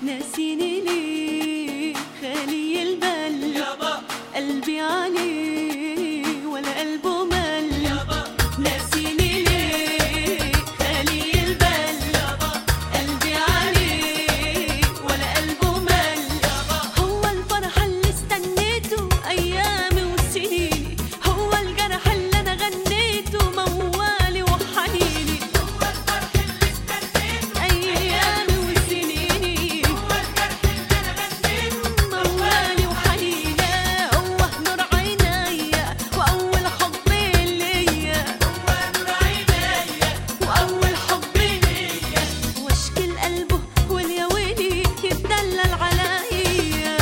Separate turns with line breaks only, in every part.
ناسيني ليه خالي البال قلبي عليه ولا قلبه مل ناسيني ليه خالي البال قلبي عليه ولا قلبه مل هو الفرح اللي استنيته ايامي وسنيني هو الجرح اللي انا غنيته موالي وحنيني هو الفرح اللي استنيته ايامي وسنيني هو الجرح اللي انا غنيته موالي وحنيني هو نور عينيا واول حب ليا هو نور عينيا واول حب ليا واشكي لقلبه واليا ويلي يتدلل عليا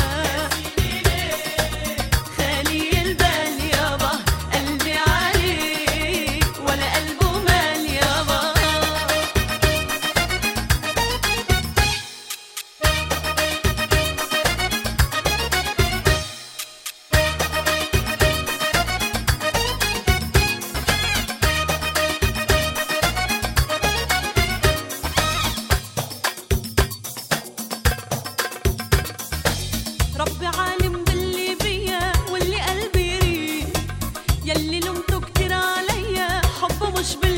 خالي البال يابا قلبي عليه ولا قلبه مال يابا ربي عالم باللي بيا واللي قلبي يريد يلي لومته كتير عليا حبه مش بال